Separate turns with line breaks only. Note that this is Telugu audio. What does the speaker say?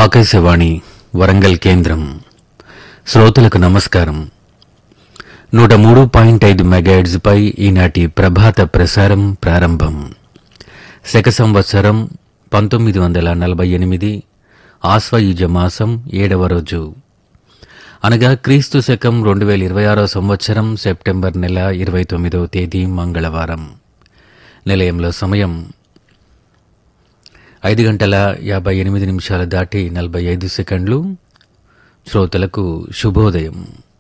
ఆకాశవాణి వరంగల్ కేంద్రం శ్రోతలకు నమస్కారం నూట మూడు పాయింట్ ఐదు మెగాహెడ్జ్పై ఈనాటి ప్రభాత ప్రసారం ప్రారంభం శక సంవత్సరం పంతొమ్మిది వందల నలభై ఎనిమిది ఆశ్వయుజ మాసం ఏడవ రోజు అనగా క్రీస్తు శకం రెండు వేల ఇరవై ఆరో సంవత్సరం సెప్టెంబర్ నెల ఇరవై తొమ్మిదవ తేదీ మంగళవారం నిలయంలో సమయం ఐదు గంటల యాభై ఎనిమిది నిమిషాలు దాటి నలభై ఐదు సెకండ్లు శ్రోతలకు శుభోదయం